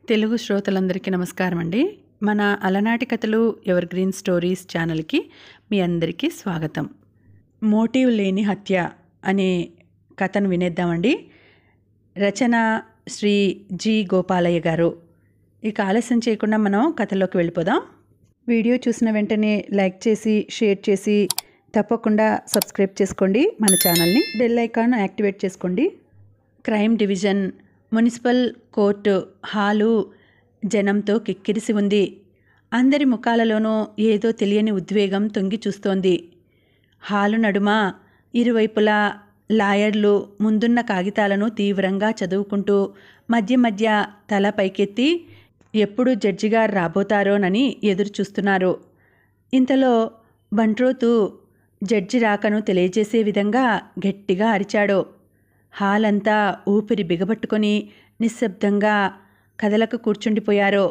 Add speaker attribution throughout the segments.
Speaker 1: తెలుగు శ్రోతలందరికీ నమస్కారం అండి మన అలనాటి కథలు ఎవర్ గ్రీన్ స్టోరీస్ ఛానల్కి మీ అందరికీ స్వాగతం మోటివ్ లేని హత్య అనే కథను వినేద్దామండి రచన శ్రీ జి గోపాలయ్య గారు ఇక ఆలస్యం చేయకుండా మనం కథలోకి వెళ్ళిపోదాం వీడియో చూసిన వెంటనే లైక్ చేసి షేర్ చేసి తప్పకుండా సబ్స్క్రైబ్ చేసుకోండి మన ఛానల్ని బెల్ ఐకాన్ యాక్టివేట్ చేసుకోండి crime division municipal court hall జనంతో కిక్కిరిసి ఉంది అందరి ముఖాలలోనూ ఏదో తెలియని ఉద్వేగం తొంగి చూస్తోంది హాలు నడుమ ఇరువైపులా లాయర్లు ముందున్న కాగితాలను తీవ్రంగా చదువుకుంటూ మధ్య మధ్య తల పైకెత్తి ఎప్పుడు జడ్జిగారు రాబోతారోనని ఎదురు చూస్తున్నారు ఇంతలో బంట్రోతు జడ్జి రాకను తెలియజేసే విధంగా గట్టిగా అరిచాడు హాల్ అంతా ఊపిరి బిగబట్టుకొని నిశ్శబ్దంగా కదలకు కూర్చుండిపోయారు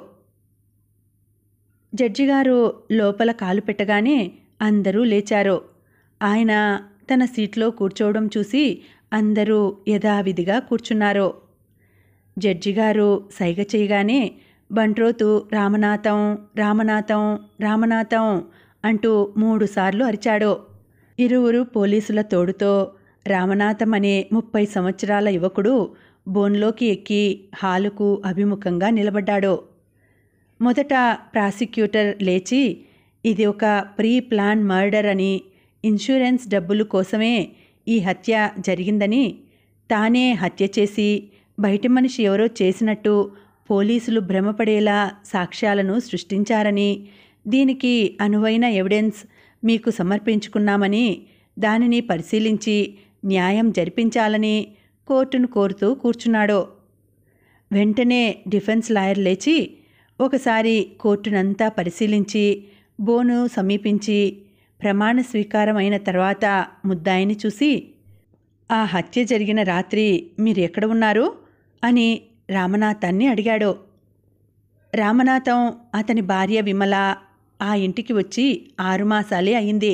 Speaker 1: జడ్జిగారు లోపల కాలు పెట్టగానే అందరూ లేచారు ఆయన తన సీట్లో కూర్చోవడం చూసి అందరూ యథావిధిగా కూర్చున్నారు జడ్జిగారు సైగ చేయగానే బంట్రోతు రామనాథం రామనాథం రామనాథం అంటూ మూడుసార్లు అరిచాడు ఇరువురు పోలీసుల తోడుతో రామనాథం అనే ముప్పై సంవత్సరాల యువకుడు బోన్లోకి ఎక్కి హాలుకు అభిముఖంగా నిలబడ్డాడు మొదట ప్రాసిక్యూటర్ లేచి ఇది ఒక ప్రీ ప్లాన్ మర్డర్ అని ఇన్సూరెన్స్ డబ్బులు కోసమే ఈ హత్య జరిగిందని తానే హత్య చేసి బయటి మనిషి ఎవరో చేసినట్టు పోలీసులు భ్రమపడేలా సాక్ష్యాలను సృష్టించారని దీనికి అనువైన ఎవిడెన్స్ మీకు సమర్పించుకున్నామని దానిని పరిశీలించి న్యాయం జరిపించాలని కోర్టును కోరుతూ కూర్చున్నాడు వెంటనే డిఫెన్స్ లాయర్ లేచి ఒకసారి కోర్టునంతా పరిశీలించి బోను సమీపించి ప్రమాణ స్వీకారం అయిన తర్వాత ముద్దాయిని చూసి ఆ హత్య జరిగిన రాత్రి మీరు ఎక్కడ ఉన్నారు అని రామనాథాన్ని అడిగాడు రామనాథం అతని భార్య విమల ఆ ఇంటికి వచ్చి ఆరు మాసాలే అయింది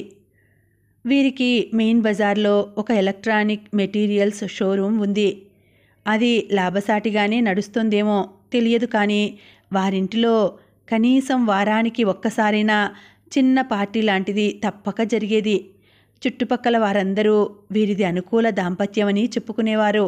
Speaker 1: వీరికి మెయిన్ బజార్లో ఒక ఎలక్ట్రానిక్ మెటీరియల్స్ షోరూమ్ ఉంది అది లాభసాటిగానే నడుస్తుందేమో తెలియదు కానీ వారింటిలో కనీసం వారానికి ఒక్కసారైనా చిన్న పార్టీ లాంటిది తప్పక జరిగేది చుట్టుపక్కల వారందరూ వీరిది అనుకూల దాంపత్యమని చెప్పుకునేవారు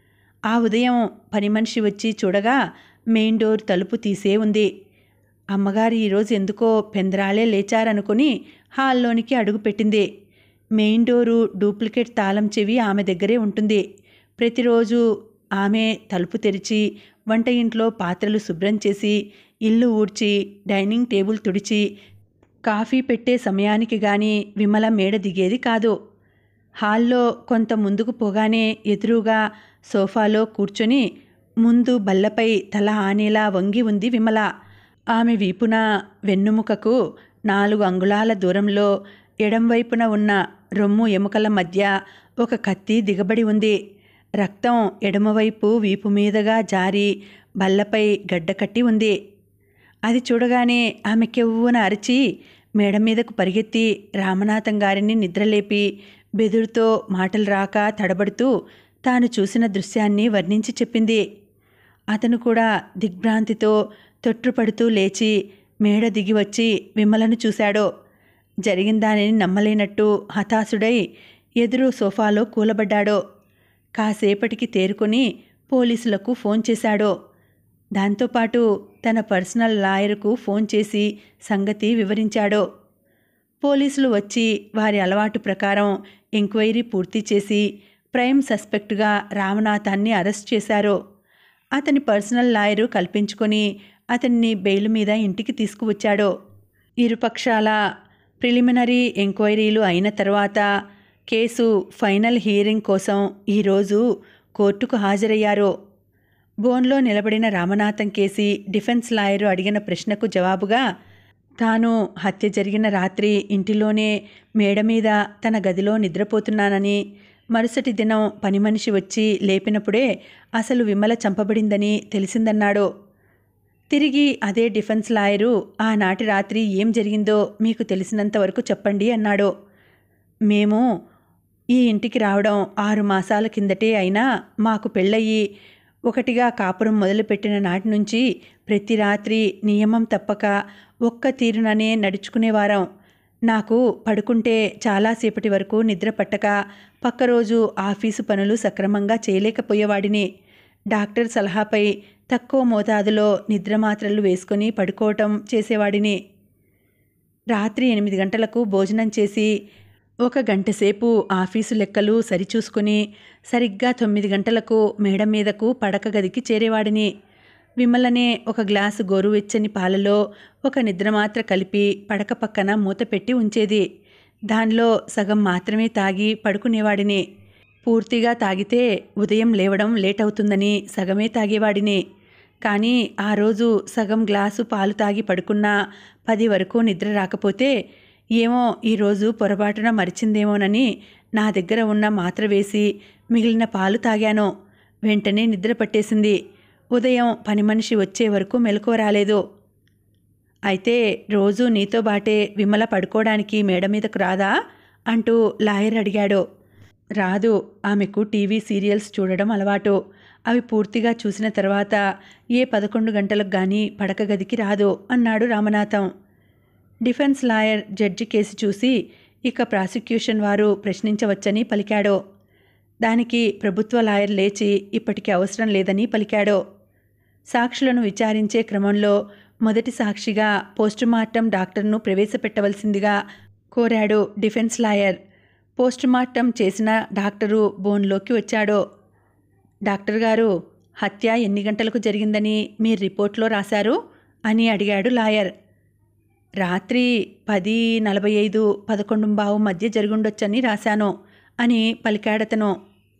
Speaker 1: ఆ ఉదయం పని మనిషి వచ్చి చూడగా మెయిన్ డోర్ తలుపు తీసే ఉంది అమ్మగారు ఈరోజు ఎందుకో పెందరాళే లేచారనుకుని హాల్లోనికి అడుగుపెట్టింది మెయిన్ డోరు డూప్లికేట్ తాళం చెవి ఆమె దగ్గరే ఉంటుంది ప్రతిరోజు ఆమె తలుపు తెరిచి వంట ఇంట్లో పాత్రలు శుభ్రం చేసి ఇల్లు ఊడ్చి డైనింగ్ టేబుల్ తుడిచి కాఫీ పెట్టే సమయానికి గాని విమల మేడ దిగేది కాదు హాల్లో కొంత ముందుకు పోగానే ఎదురుగా సోఫాలో కూర్చొని ముందు బల్లపై తల ఆనేలా వంగి ఉంది విమల ఆమె వీపున వెన్నుముకకు నాలుగు అంగుళాల దూరంలో ఎడంవైపున ఉన్న రొమ్ము ఎముకల మధ్య ఒక కత్తి దిగబడి ఉంది రక్తం ఎడమవైపు వీపు మీదుగా జారి బల్లపై గడ్డకట్టి ఉంది అది చూడగానే ఆమె కెవ్వున అరిచి మేడ మీదకు పరిగెత్తి రామనాథం గారిని నిద్రలేపి బెదురుతో మాటలు రాక తడబడుతూ తాను చూసిన దృశ్యాన్ని వర్ణించి చెప్పింది అతను కూడా దిగ్భ్రాంతితో తొట్టుపడుతూ లేచి మేడ దిగి వచ్చి విమలను చూశాడు జరిగిన దానిని నమ్మలేనట్టు హతాశుడై ఎదురు సోఫాలో కూలబడ్డాడు కాసేపటికి తేరుకొని పోలీసులకు ఫోన్ చేశాడు దాంతోపాటు తన పర్సనల్ లాయర్కు ఫోన్ చేసి సంగతి వివరించాడు పోలీసులు వచ్చి వారి అలవాటు ప్రకారం ఎంక్వైరీ పూర్తి చేసి ప్రైమ్ సస్పెక్ట్గా రామనాథాన్ని అరెస్ట్ చేశారు అతని పర్సనల్ లాయరు కల్పించుకొని అతన్ని బెయిల్ మీద ఇంటికి తీసుకువచ్చాడు ఇరుపక్షాల ప్రిలిమినరీ ఎంక్వైరీలు అయిన తర్వాత కేసు ఫైనల్ హీరింగ్ కోసం ఈరోజు కోర్టుకు హాజరయ్యారు బోన్లో నిలబడిన రామనాథం కేసి డిఫెన్స్ లాయరు అడిగిన ప్రశ్నకు జవాబుగా తాను హత్య జరిగిన రాత్రి ఇంటిలోనే మేడ మీద తన గదిలో నిద్రపోతున్నానని మరుసటి దినం పని మనిషి వచ్చి లేపినప్పుడే అసలు విమల చంపబడిందని తెలిసిందన్నాడు తిరిగి అదే డిఫెన్స్ లాయరు ఆనాటి రాత్రి ఏం జరిగిందో మీకు తెలిసినంత వరకు చెప్పండి అన్నాడు మేము ఈ ఇంటికి రావడం ఆరు మాసాల కిందటే అయినా మాకు పెళ్ళయి ఒకటిగా కాపురం మొదలుపెట్టిన నాటి నుంచి ప్రతి రాత్రి నియమం తప్పక ఒక్క తీరుననే నడుచుకునేవారం నాకు పడుకుంటే చాలాసేపటి వరకు నిద్ర పట్టక పక్క రోజు ఆఫీసు పనులు సక్రమంగా చేయలేకపోయేవాడిని డాక్టర్ సలహాపై తక్కువ మోతాదులో నిద్ర మాత్రలు వేసుకొని పడుకోవటం చేసేవాడిని రాత్రి ఎనిమిది గంటలకు భోజనం చేసి ఒక గంట సేపు ఆఫీసు లెక్కలు సరిచూసుకుని సరిగ్గా తొమ్మిది గంటలకు మేడ మీదకు పడక గదికి చేరేవాడిని విమలనే ఒక గ్లాసు గోరువెచ్చని పాలలో ఒక నిద్రమాత్ర కలిపి పడక పక్కన మూత పెట్టి ఉంచేది దానిలో సగం మాత్రమే తాగి పడుకునేవాడిని పూర్తిగా తాగితే ఉదయం లేవడం లేట్ అవుతుందని సగమే తాగేవాడిని కానీ ఆ రోజు సగం గ్లాసు పాలు తాగి పడుకున్నా పది వరకు నిద్ర రాకపోతే ఏమో ఈరోజు పొరపాటున మరిచిందేమోనని నా దగ్గర ఉన్న మాత్ర వేసి మిగిలిన పాలు తాగాను వెంటనే నిద్ర పట్టేసింది ఉదయం పని మనిషి వచ్చే వరకు మెలకువ రాలేదు అయితే రోజు నీతో బాటే విమల పడుకోవడానికి మేడ మీదకు రాదా అంటూ లాయర్ అడిగాడు రాదు ఆమెకు టీవీ సీరియల్స్ చూడడం అలవాటు అవి పూర్తిగా చూసిన తర్వాత ఏ పదకొండు గంటలకు కానీ పడక గదికి రాదు అన్నాడు Ramanatham defence lawyer judge case చూసి ఇక ప్రాసిక్యూషన్ వారు ప్రశ్నించవచ్చని పలికాడు దానికి ప్రభుత్వ లాయర్ లేచి ఇప్పటికి అవసరం లేదని పలికాడు సాక్షులను విచారించే క్రమంలో మొదటి సాక్షిగా పోస్టుమార్టం డాక్టర్ను ప్రవేశపెట్టవలసిందిగా కోరాడు డిఫెన్స్ లాయర్ పోస్టుమార్టం చేసిన డాక్టరు బోన్లోకి వచ్చాడు డాక్టర్ గారు హత్య ఎన్ని గంటలకు జరిగిందని మీ రిపోర్ట్లో రాశారు అని అడిగాడు లాయర్ రాత్రి పది నలభై ఐదు పదకొండు బావు మధ్య జరుగుండొచ్చని రాశాను అని పలికాడతను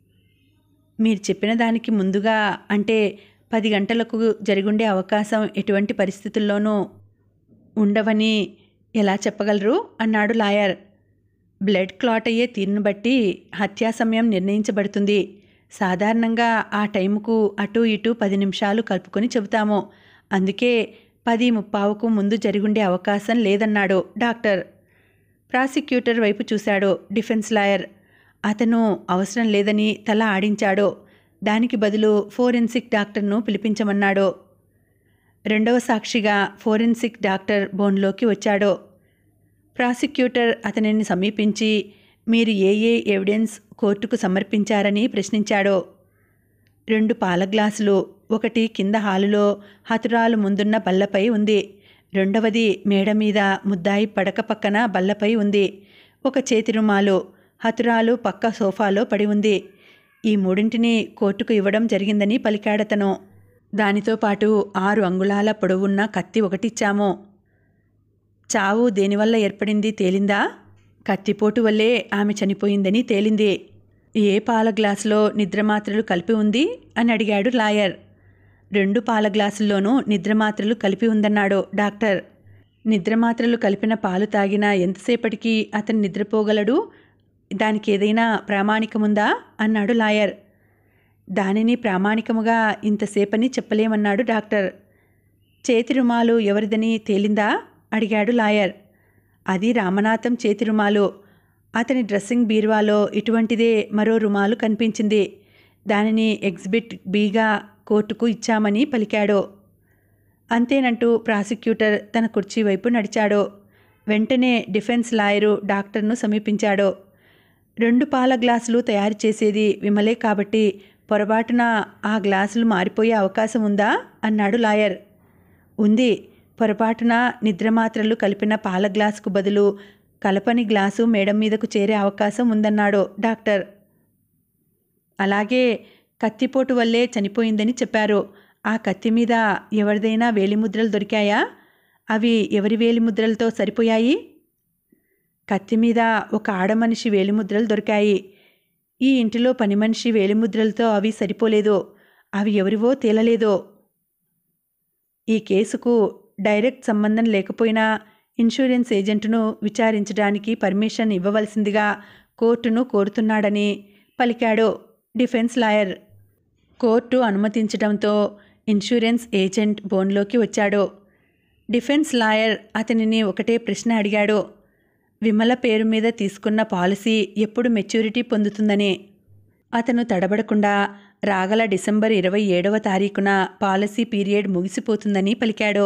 Speaker 1: మీరు చెప్పిన దానికి ముందుగా అంటే పది గంటలకు జరిగుండే అవకాశం ఎటువంటి పరిస్థితుల్లోనూ ఉండవని ఎలా చెప్పగలరు అన్నాడు లాయర్ బ్లడ్ క్లాట్ అయ్యే తీరును బట్టి హత్యా సమయం నిర్ణయించబడుతుంది సాధారణంగా ఆ టైంకు అటు ఇటు పది నిమిషాలు కలుపుకొని చెబుతాము అందుకే పది ముప్పావుకు ముందు జరిగుండే అవకాశం లేదన్నాడు డాక్టర్ ప్రాసిక్యూటర్ వైపు చూశాడు డిఫెన్స్ లాయర్ అతను అవసరం లేదని తల ఆడించాడు దానికి బదులు ఫోరెన్సిక్ డాక్టర్ను పిలిపించమన్నాడు రెండవ సాక్షిగా ఫోరెన్సిక్ డాక్టర్ బోన్లోకి వచ్చాడు ప్రాసిక్యూటర్ అతనిని సమీపించి మీరు ఏ ఏ ఎవిడెన్స్ కోర్టుకు సమర్పించారని ప్రశ్నించాడు రెండు పాల గ్లాసులు ఒకటి కింద హాలులో హతురాలు ముందున్న బల్లపై ఉంది రెండవది మేడ మీద ముద్దాయి పడక పక్కన బల్లపై ఉంది ఒక చేతి రుమాలు హతురాలు పక్క సోఫాలో పడి ఉంది ఈ మూడింటిని కోర్టుకు ఇవ్వడం జరిగిందని పలికాడతను దానితో పాటు ఆరు అంగుళాల పొడవున్న కత్తి ఒకటిచ్చాము చావు దేనివల్ల ఏర్పడింది తేలిందా కత్తిపోటు వల్లే ఆమె చనిపోయిందని తేలింది ఏ పాల గ్లాసులో నిద్రమాత్రలు కలిపి ఉంది అని అడిగాడు లాయర్ రెండు పాల గ్లాసుల్లోనూ నిద్రమాత్రలు కలిపి ఉందన్నాడు డాక్టర్ నిద్రమాత్రలు కలిపిన పాలు తాగిన ఎంతసేపటికి అతను నిద్రపోగలడు దానికి ఏదైనా ప్రామాణికముందా అన్నాడు లాయర్ దానిని ప్రామాణికముగా ఇంతసేపని చెప్పలేమన్నాడు డాక్టర్ చేతి రుమాలు ఎవరిదని తేలిందా అడిగాడు లాయర్ అది రామనాథం చేతి రుమాలు అతని డ్రెస్సింగ్ బీరువాలో ఇటువంటిదే మరో రుమాలు కనిపించింది దానిని ఎగ్జిబిట్ బీగా కోర్టుకు ఇచ్చామని పలికాడు అంతేనంటూ ప్రాసిక్యూటర్ తన కుర్చీ వైపు నడిచాడు వెంటనే డిఫెన్స్ లాయరు డాక్టర్ను సమీపించాడు రెండు పాల గ్లాసులు తయారు చేసేది విమలే కాబట్టి పొరపాటున ఆ గ్లాసులు మారిపోయే అవకాశం ఉందా అన్నాడు లాయర్ ఉంది పొరపాటున నిద్రమాత్రలు కలిపిన పాల గ్లాసుకు బదులు కలపని గ్లాసు మేడం మీదకు చేరే అవకాశం ఉందన్నాడు డాక్టర్ అలాగే కత్తిపోటు వల్లే చనిపోయిందని చెప్పారు ఆ కత్తి మీద ఎవరిదైనా వేలిముద్రలు దొరికాయా అవి ఎవరి వేలిముద్రలతో సరిపోయాయి కత్తి మీద ఒక ఆడమనిషి వేలిముద్రలు దొరికాయి ఈ ఇంటిలో పని మనిషి వేలిముద్రలతో అవి సరిపోలేదు అవి ఎవరివో తేలలేదు ఈ కేసుకు డైరెక్ట్ సంబంధం లేకపోయినా ఇన్సూరెన్స్ ఏజెంట్ను విచారించడానికి పర్మిషన్ ఇవ్వవలసిందిగా కోర్టును కోరుతున్నాడని పలికాడు డిఫెన్స్ లాయర్ కోర్టు అనుమతించడంతో ఇన్సూరెన్స్ ఏజెంట్ బోన్లోకి వచ్చాడు డిఫెన్స్ లాయర్ అతనిని ఒకటే ప్రశ్న అడిగాడు విమల పేరు మీద తీసుకున్న పాలసీ ఎప్పుడు మెచ్యూరిటీ పొందుతుందని అతను తడబడకుండా రాగల డిసెంబర్ ఇరవై ఏడవ తారీఖున పాలసీ పీరియడ్ ముగిసిపోతుందని పలికాడు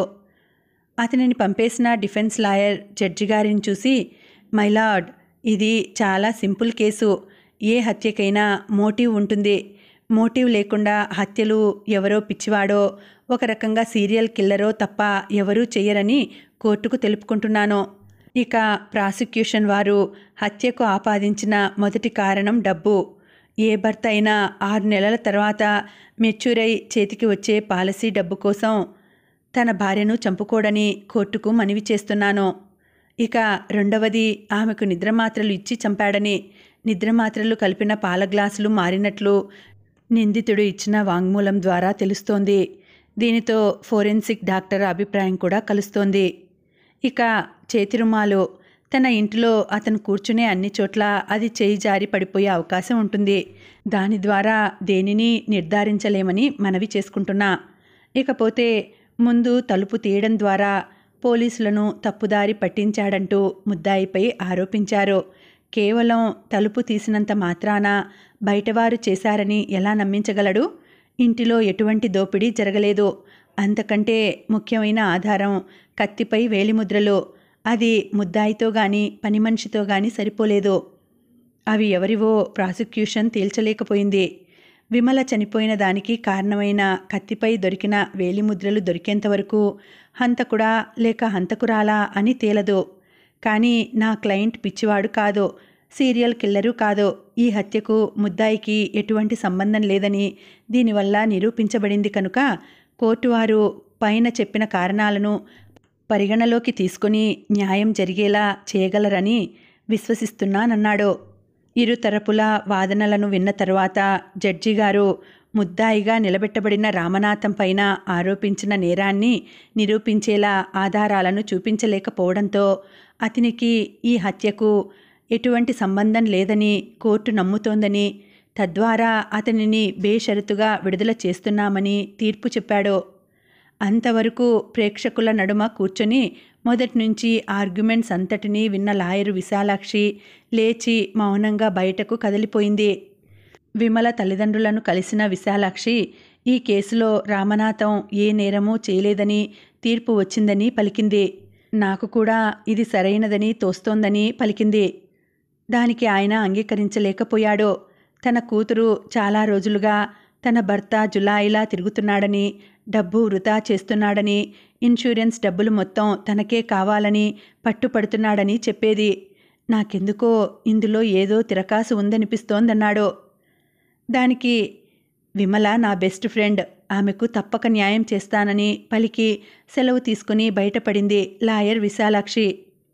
Speaker 1: అతనిని పంపేసిన డిఫెన్స్ లాయర్ జడ్జి గారిని చూసి మైలార్డ్ ఇది చాలా సింపుల్ కేసు ఏ హత్యకైనా మోటివ్ ఉంటుంది మోటివ్ లేకుండా హత్యలు ఎవరో పిచ్చివాడో ఒక రకంగా సీరియల్ కిల్లరో తప్ప ఎవరూ చెయ్యరని కోర్టుకు తెలుపుకుంటున్నాను ఇక ప్రాసిక్యూషన్ వారు హత్యకు ఆపాదించిన మొదటి కారణం డబ్బు ఏ భర్త అయినా ఆరు నెలల తర్వాత మెచ్యూరై చేతికి వచ్చే పాలసీ డబ్బు కోసం తన భార్యను చంపుకోడని కోర్టుకు మనవి చేస్తున్నాను ఇక రెండవది ఆమెకు నిద్రమాత్రలు ఇచ్చి చంపాడని నిద్రమాత్రలు కలిపిన పాల గ్లాసులు మారినట్లు నిందితుడు ఇచ్చిన వాంగ్మూలం ద్వారా తెలుస్తోంది దీనితో ఫోరెన్సిక్ డాక్టర్ అభిప్రాయం కూడా కలుస్తోంది ఇక చేతి రుమాలు తన ఇంటిలో అతను కూర్చునే అన్ని చోట్ల అది చేయి జారి పడిపోయే అవకాశం ఉంటుంది దాని ద్వారా దేనిని నిర్ధారించలేమని మనవి చేసుకుంటున్నా ఇకపోతే ముందు తలుపు తీయడం ద్వారా పోలీసులను తప్పుదారి పట్టించాడంటూ ముద్దాయిపై ఆరోపించారు కేవలం తలుపు తీసినంత మాత్రాన బయటవారు చేశారని ఎలా నమ్మించగలడు ఇంటిలో ఎటువంటి దోపిడీ జరగలేదు అంతకంటే ముఖ్యమైన ఆధారం కత్తిపై వేలిముద్రలు అది ముద్దాయితో గాని పని మనిషితో గాని సరిపోలేదు అవి ఎవరివో ప్రాసిక్యూషన్ తేల్చలేకపోయింది విమల చనిపోయిన దానికి కారణమైన కత్తిపై దొరికిన వేలిముద్రలు దొరికేంత వరకు హంతకుడా లేక హంతకురాలా అని తేలదు కానీ నా క్లయింట్ పిచ్చివాడు కాదు సీరియల్ కిల్లరు కాదు ఈ హత్యకు ముద్దాయికి ఎటువంటి సంబంధం లేదని దీనివల్ల నిరూపించబడింది కనుక కోర్టు వారు పైన చెప్పిన కారణాలను పరిగణలోకి తీసుకుని న్యాయం జరిగేలా చేయగలరని విశ్వసిస్తున్నానన్నాడు ఇరు తరపుల వాదనలను విన్న తరువాత జడ్జి గారు ముద్దాయిగా నిలబెట్టబడిన రామనాథం పైన ఆరోపించిన నేరాన్ని నిరూపించేలా ఆధారాలను చూపించలేకపోవడంతో అతనికి ఈ హత్యకు ఎటువంటి సంబంధం లేదని కోర్టు నమ్ముతోందని తద్వారా అతనిని బేషరతుగా విడుదల చేస్తున్నామని తీర్పు చెప్పాడు అంతవరకు ప్రేక్షకుల నడుమ కూర్చొని మొదటి నుంచి ఆర్గ్యుమెంట్స్ అంతటినీ విన్న లాయరు విశాలాక్షి లేచి మౌనంగా బయటకు కదిలిపోయింది విమల తల్లిదండ్రులను కలిసిన విశాలాక్షి ఈ కేసులో రామనాథం ఏ నేరమూ చేయలేదని తీర్పు వచ్చిందని పలికింది నాకు కూడా ఇది సరైనదని తోస్తోందని పలికింది దానికి ఆయన అంగీకరించలేకపోయాడు తన కూతురు చాలా రోజులుగా తన భర్త జులాయిలా తిరుగుతున్నాడని డబ్బు వృధా చేస్తున్నాడని ఇన్సూరెన్స్ డబ్బులు మొత్తం తనకే కావాలని పట్టుపడుతున్నాడని చెప్పేది నాకెందుకో ఇందులో ఏదో తిరకాసు ఉందనిపిస్తోందన్నాడు దానికి విమల నా బెస్ట్ ఫ్రెండ్ ఆమెకు తప్పక న్యాయం చేస్తానని పలికి సెలవు తీసుకుని బయటపడింది లాయర్ విశాలాక్షి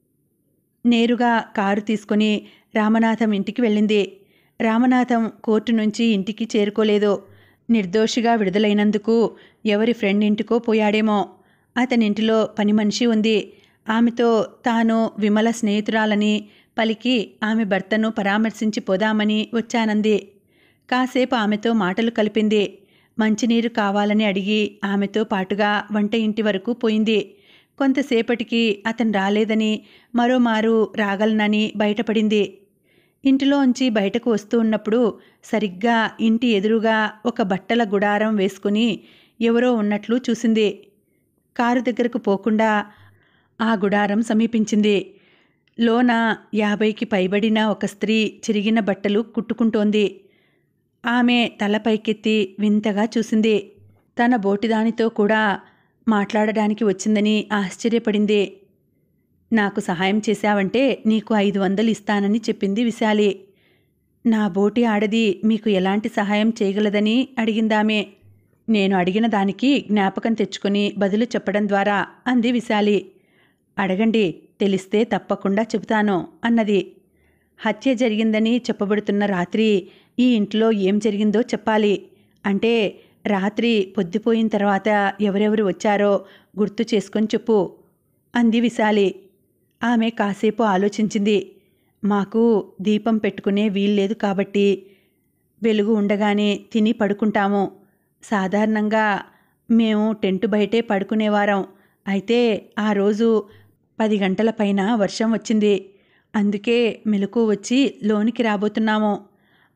Speaker 1: నేరుగా కారు తీసుకుని రామనాథం ఇంటికి వెళ్ళింది రామనాథం కోర్టు నుంచి ఇంటికి చేరుకోలేదు నిర్దోషిగా విడుదలైనందుకు ఎవరి ఫ్రెండ్ ఇంటికో పోయాడేమో అతనింటిలో పని మనిషి ఉంది ఆమెతో తాను విమల స్నేహితురాలని పలికి ఆమె భర్తను పరామర్శించి పోదామని వచ్చానంది కాసేపు ఆమెతో మాటలు కలిపింది మంచినీరు కావాలని అడిగి ఆమెతో పాటుగా వంట ఇంటి వరకు పోయింది కొంతసేపటికి అతను రాలేదని మరోమారు రాగలనని బయటపడింది ఇంటిలోంచి బయటకు వస్తూ ఉన్నప్పుడు సరిగ్గా ఇంటి ఎదురుగా ఒక బట్టల గుడారం వేసుకుని ఎవరో ఉన్నట్లు చూసింది కారు దగ్గరకు పోకుండా ఆ గుడారం సమీపించింది లోన యాభైకి పైబడిన ఒక స్త్రీ చిరిగిన బట్టలు కుట్టుకుంటోంది ఆమె తల పైకెత్తి వింతగా చూసింది తన బోటిదానితో కూడా మాట్లాడడానికి వచ్చిందని ఆశ్చర్యపడింది నాకు సహాయం చేశావంటే నీకు ఐదు వందలు ఇస్తానని చెప్పింది విశాలి నా బోటి ఆడది మీకు ఎలాంటి సహాయం చేయగలదని అడిగిందామే నేను అడిగిన దానికి జ్ఞాపకం తెచ్చుకొని బదులు చెప్పడం ద్వారా అంది విశాలి అడగండి తెలిస్తే తప్పకుండా చెబుతాను అన్నది హత్య జరిగిందని చెప్పబడుతున్న రాత్రి ఈ ఇంట్లో ఏం జరిగిందో చెప్పాలి అంటే రాత్రి పొద్దుపోయిన తర్వాత ఎవరెవరు వచ్చారో గుర్తు చేసుకొని చెప్పు అంది విశాలి ఆమె కాసేపు ఆలోచించింది మాకు దీపం పెట్టుకునే వీల్లేదు కాబట్టి వెలుగు ఉండగానే తిని పడుకుంటాము సాధారణంగా మేము టెంటు బయటే పడుకునేవారం అయితే ఆ రోజు పది గంటల పైన వర్షం వచ్చింది అందుకే మెలకు వచ్చి లోనికి రాబోతున్నాము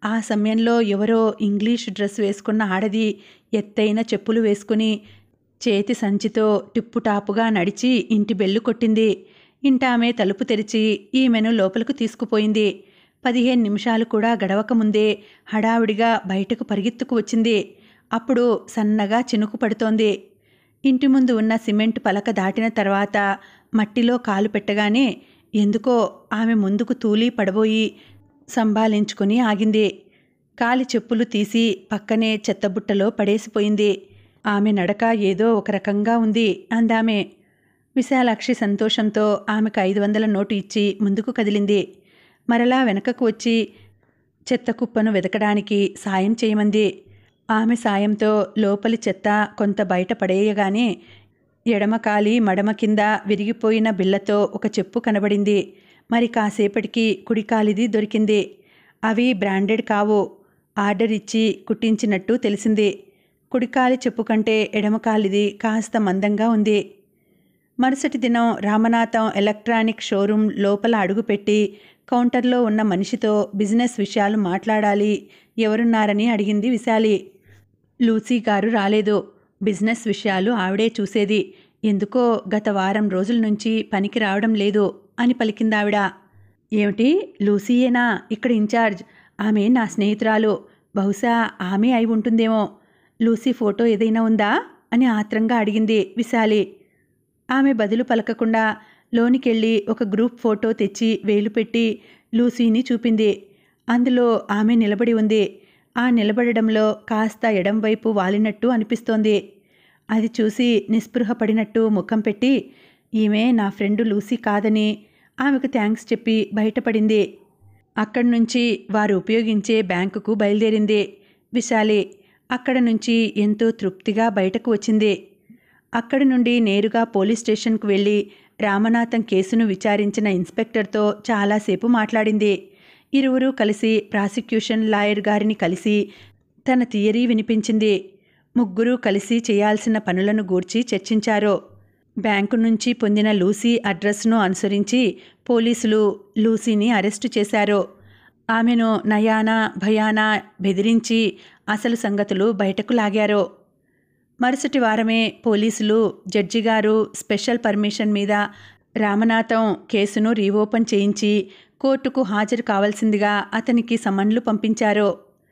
Speaker 1: ఆ సమయంలో ఎవరో ఇంగ్లీష్ డ్రెస్ వేసుకున్న ఆడది ఎత్తైన చెప్పులు వేసుకుని చేతి సంచితో టిప్పుటాపుగా నడిచి ఇంటి బెల్లు కొట్టింది ఇంటామె తలుపు తెరిచి ఈమెను లోపలకు తీసుకుపోయింది పదిహేను నిమిషాలు కూడా గడవక ముందే హడావిడిగా బయటకు పరిగెత్తుకు వచ్చింది అప్పుడు సన్నగా చినుకు పడుతోంది ఇంటి ముందు ఉన్న సిమెంట్ పలక దాటిన తర్వాత మట్టిలో కాలు పెట్టగానే ఎందుకో ఆమె ముందుకు తూలి పడబోయి సంభాలించుకుని ఆగింది కాలి చెప్పులు తీసి పక్కనే చెత్తబుట్టలో పడేసిపోయింది ఆమె నడక ఏదో ఒక రకంగా ఉంది అందామె విశాలాక్షి సంతోషంతో ఆమెకు ఐదు వందల నోటు ఇచ్చి ముందుకు కదిలింది మరలా వెనకకు వచ్చి చెత్త కుప్పను వెతకడానికి సాయం చేయమంది ఆమె సాయంతో లోపలి చెత్త కొంత బయట పడేయగానే ఎడమ కాలి మడమ కింద విరిగిపోయిన బిళ్ళతో ఒక చెప్పు కనబడింది మరి కాసేపటికి కుడికాలిది దొరికింది అవి బ్రాండెడ్ కావు ఆర్డర్ ఇచ్చి కుట్టించినట్టు తెలిసింది కుడికాలి చెప్పు కంటే ఎడమకాలిది కాస్త మందంగా ఉంది మరుసటి దినం రామనాథం ఎలక్ట్రానిక్ షోరూం లోపల అడుగుపెట్టి కౌంటర్లో ఉన్న మనిషితో బిజినెస్ విషయాలు మాట్లాడాలి ఎవరున్నారని అడిగింది విశాలి లూసీ గారు రాలేదు బిజినెస్ విషయాలు ఆవిడే చూసేది ఎందుకో గత వారం రోజుల నుంచి పనికి రావడం లేదు అని పలికిందావిడ ఏమిటి లూసీయేనా ఇక్కడ ఇన్ఛార్జ్ ఆమె నా స్నేహితురాలు బహుశా ఆమె అయి ఉంటుందేమో లూసీ ఫోటో ఏదైనా ఉందా అని ఆత్రంగా అడిగింది విశాలి ఆమె బదులు పలకకుండా లోనికెళ్ళి ఒక గ్రూప్ ఫోటో తెచ్చి వేలు పెట్టి లూసీని చూపింది అందులో ఆమె నిలబడి ఉంది ఆ నిలబడడంలో కాస్త ఎడం వైపు వాలినట్టు అనిపిస్తోంది అది చూసి నిస్పృహ పడినట్టు ముఖం పెట్టి ఈమె నా ఫ్రెండు లూసీ కాదని ఆమెకు థ్యాంక్స్ చెప్పి బయటపడింది అక్కడి నుంచి వారు ఉపయోగించే బ్యాంకుకు బయలుదేరింది విశాలి అక్కడ నుంచి ఎంతో తృప్తిగా బయటకు వచ్చింది అక్కడి నుండి నేరుగా పోలీస్ స్టేషన్కు వెళ్ళి రామనాథం కేసును విచారించిన ఇన్స్పెక్టర్తో చాలాసేపు మాట్లాడింది ఇరువురు కలిసి ప్రాసిక్యూషన్ లాయర్ గారిని కలిసి తన థియరీ వినిపించింది ముగ్గురు కలిసి చేయాల్సిన పనులను గూర్చి చర్చించారు బ్యాంకు నుంచి పొందిన లూసీ అడ్రస్ను అనుసరించి పోలీసులు లూసీని అరెస్టు చేశారు ఆమెను నయానా భయానా బెదిరించి అసలు సంగతులు బయటకు లాగారు మరుసటి వారమే పోలీసులు జడ్జి గారు స్పెషల్ పర్మిషన్ మీద రామనాథం కేసును రీఓపెన్ చేయించి కోర్టుకు హాజరు కావాల్సిందిగా అతనికి సమన్లు పంపించారు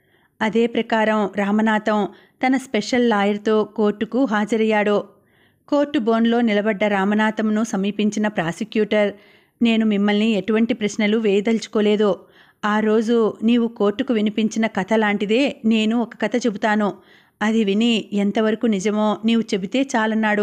Speaker 1: అదే ప్రకారం రామనాథం తన స్పెషల్ లాయర్తో కోర్టుకు హాజరయ్యాడు కోర్టు బోన్లో నిలబడ్డ రామనాథంను సమీపించిన ప్రాసిక్యూటర్ నేను మిమ్మల్ని ఎటువంటి ప్రశ్నలు వేయదలుచుకోలేదు ఆ రోజు నీవు కోర్టుకు వినిపించిన కథ లాంటిదే నేను ఒక కథ చెబుతాను అది విని ఎంతవరకు నిజమో నీవు చెబితే చాలన్నాడు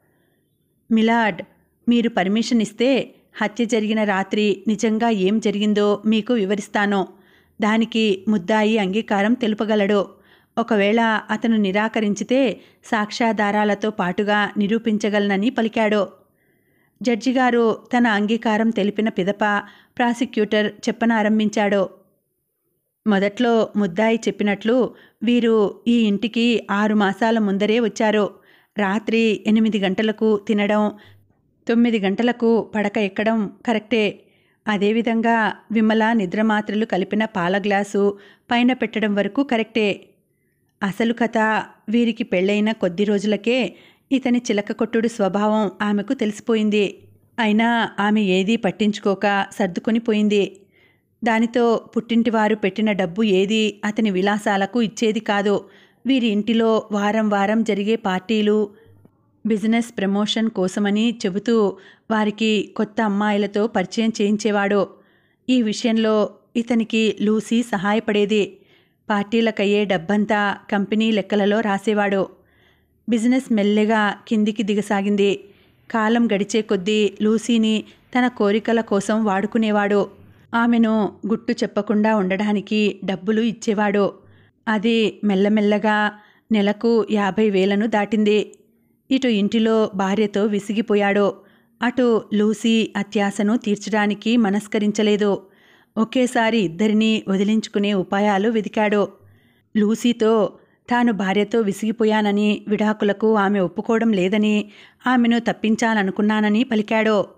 Speaker 1: మిలాడ్ మీరు పర్మిషన్ ఇస్తే హత్య జరిగిన రాత్రి నిజంగా ఏం జరిగిందో మీకు వివరిస్తాను దానికి ముద్దాయి అంగీకారం తెలుపగలడు ఒకవేళ అతను నిరాకరించితే సాక్ష్యాధారాలతో పాటుగా నిరూపించగలనని పలికాడు జడ్జి గారు తన అంగీకారం తెలిపిన పిదప ప్రాసిక్యూటర్ చెప్పనారంభించాడు మొదట్లో ముద్దాయి చెప్పినట్లు వీరు ఈ ఇంటికి ఆరు మాసాల ముందరే వచ్చారు రాత్రి ఎనిమిది గంటలకు తినడం తొమ్మిది గంటలకు పడక ఎక్కడం కరెక్టే అదేవిధంగా విమల నిద్రమాత్రలు కలిపిన పాల గ్లాసు పైన పెట్టడం వరకు కరెక్టే అసలు కథ వీరికి పెళ్ళైన కొద్ది రోజులకే ఇతని చిలక కొట్టుడు స్వభావం ఆమెకు తెలిసిపోయింది అయినా ఆమె ఏదీ పట్టించుకోక సర్దుకొని పోయింది దానితో పుట్టింటివారు పెట్టిన డబ్బు ఏది అతని విలాసాలకు ఇచ్చేది కాదు వీరి ఇంటిలో వారం వారం జరిగే పార్టీలు బిజినెస్ ప్రమోషన్ కోసమని చెబుతూ వారికి కొత్త అమ్మాయిలతో పరిచయం చేయించేవాడు ఈ విషయంలో ఇతనికి లూసీ సహాయపడేది పార్టీలకయ్యే డబ్బంతా కంపెనీ లెక్కలలో రాసేవాడు బిజినెస్ మెల్లగా కిందికి దిగసాగింది కాలం గడిచే కొద్దీ లూసీని తన కోరికల కోసం వాడుకునేవాడు ఆమెను గుట్టు చెప్పకుండా ఉండడానికి డబ్బులు ఇచ్చేవాడు అది మెల్లమెల్లగా నెలకు యాభై వేలను దాటింది ఇటు ఇంటిలో భార్యతో విసిగిపోయాడు అటు లూసీ అత్యాశను తీర్చడానికి మనస్కరించలేదు ఒకేసారి ఇద్దరినీ వదిలించుకునే ఉపాయాలు వెదికాడు లూసీతో తాను భార్యతో విసిగిపోయానని విడాకులకు ఆమె ఒప్పుకోవడం లేదని ఆమెను తప్పించాలనుకున్నానని పలికాడు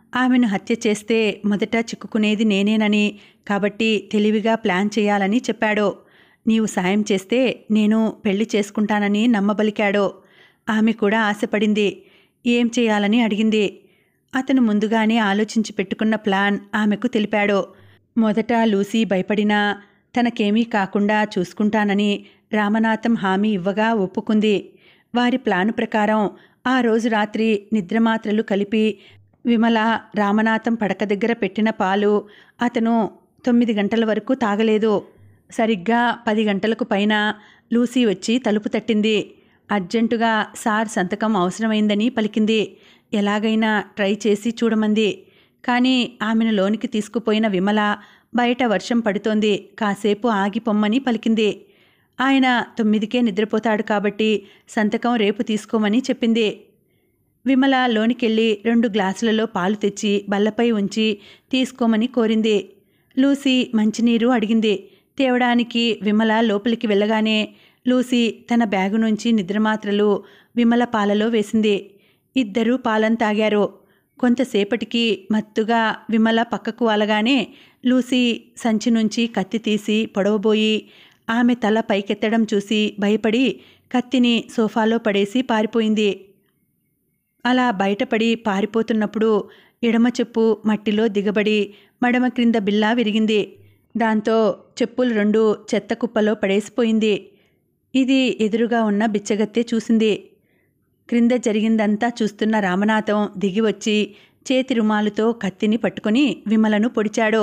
Speaker 1: ఆమెను హత్య చేస్తే మొదట చిక్కుకునేది నేనేనని కాబట్టి తెలివిగా ప్లాన్ చేయాలని చెప్పాడు నీవు సాయం చేస్తే నేను పెళ్లి చేసుకుంటానని నమ్మబలికాడు ఆమె కూడా ఆశపడింది ఏం చేయాలని అడిగింది అతను ముందుగానే ఆలోచించి పెట్టుకున్న ప్లాన్ ఆమెకు తెలిపాడు మొదట లూసీ భయపడినా తనకేమీ కాకుండా చూసుకుంటానని రామనాథం హామీ ఇవ్వగా ఒప్పుకుంది వారి ప్లాను ప్రకారం ఆ రోజు రాత్రి నిద్రమాత్రలు కలిపి విమల రామనాథం పడక దగ్గర పెట్టిన పాలు అతను తొమ్మిది గంటల వరకు తాగలేదు సరిగ్గా పది గంటలకు పైన లూసీ వచ్చి తలుపు తట్టింది అర్జెంటుగా సార్ సంతకం అవసరమైందని పలికింది ఎలాగైనా ట్రై చేసి చూడమంది కానీ ఆమెను లోనికి తీసుకుపోయిన విమల బయట వర్షం పడుతోంది కాసేపు ఆగిపొమ్మని పలికింది ఆయన తొమ్మిదికే నిద్రపోతాడు కాబట్టి సంతకం రేపు తీసుకోమని చెప్పింది విమల లోనికెళ్ళి రెండు గ్లాసులలో పాలు తెచ్చి బల్లపై ఉంచి తీసుకోమని కోరింది లూసీ మంచినీరు అడిగింది తేవడానికి విమల లోపలికి వెళ్ళగానే లూసీ తన బ్యాగు నుంచి నిద్రమాత్రలు విమల పాలలో వేసింది ఇద్దరూ పాలను తాగారు కొంతసేపటికి మత్తుగా విమల పక్కకు వాలగానే లూసీ సంచి నుంచి కత్తి తీసి పొడవబోయి ఆమె తల పైకెత్తడం చూసి భయపడి కత్తిని సోఫాలో పడేసి పారిపోయింది అలా బయటపడి పారిపోతున్నప్పుడు ఎడమ చెప్పు మట్టిలో దిగబడి మడమ క్రింద బిల్లా విరిగింది దాంతో చెప్పులు రెండు చెత్త కుప్పలో పడేసిపోయింది ఇది ఎదురుగా ఉన్న బిచ్చగత్తె చూసింది క్రింద జరిగిందంతా చూస్తున్న రామనాథం దిగి వచ్చి చేతి రుమాలుతో కత్తిని పట్టుకొని విమలను పొడిచాడు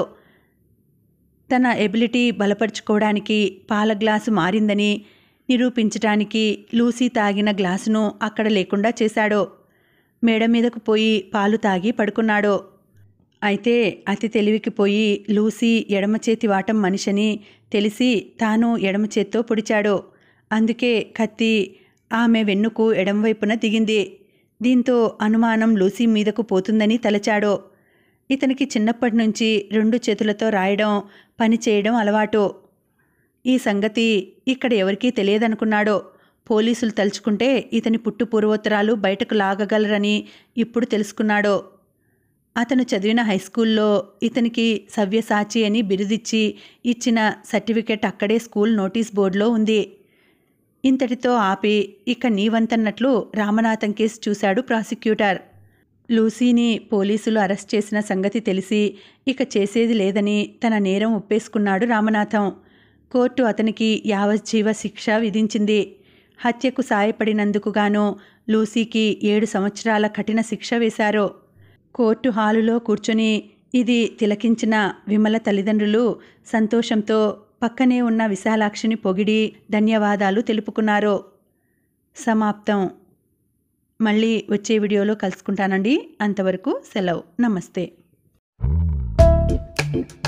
Speaker 1: తన ఎబిలిటీ బలపరుచుకోవడానికి పాల గ్లాసు మారిందని నిరూపించటానికి లూసీ తాగిన గ్లాసును అక్కడ లేకుండా చేశాడు మేడ మీదకు పోయి పాలు తాగి పడుకున్నాడు అయితే అతి తెలివికి పోయి లూసీ ఎడమ చేతి వాటం మనిషిని తెలిసి తాను ఎడమ చేత్తో పొడిచాడు అందుకే కత్తి ఆమె వెన్నుకు ఎడమవైపున దిగింది దీంతో అనుమానం లూసీ మీదకు పోతుందని తలచాడు ఇతనికి చిన్నప్పటి నుంచి రెండు చేతులతో రాయడం పని చేయడం అలవాటు ఈ సంగతి ఇక్కడ ఎవరికీ తెలియదనుకున్నాడు పోలీసులు తలుచుకుంటే ఇతని పుట్టు పూర్వోత్తరాలు బయటకు లాగగలరని ఇప్పుడు తెలుసుకున్నాడు అతను చదివిన హైస్కూల్లో ఇతనికి సవ్యసాచి అని బిరుదిచ్చి ఇచ్చిన సర్టిఫికెట్ అక్కడే స్కూల్ నోటీస్ బోర్డులో ఉంది ఇంతటితో ఆపి ఇక నీవంతన్నట్లు రామనాథం కేసు చూశాడు ప్రాసిక్యూటర్ లూసీని పోలీసులు అరెస్ట్ చేసిన సంగతి తెలిసి ఇక చేసేది లేదని తన నేరం ఒప్పేసుకున్నాడు రామనాథం కోర్టు అతనికి యావజ్జీవ శిక్ష విధించింది హత్యకు సాయపడినందుకు గాను లూసీకి ఏడు సంవత్సరాల కఠిన శిక్ష వేశారు కోర్టు హాలులో కూర్చొని ఇది తిలకించిన విమల తల్లిదండ్రులు సంతోషంతో పక్కనే ఉన్న విశాలాక్షిని పొగిడి ధన్యవాదాలు తెలుపుకున్నారు సమాప్తం మళ్ళీ వచ్చే వీడియోలో కలుసుకుంటానండి అంతవరకు సెలవు నమస్తే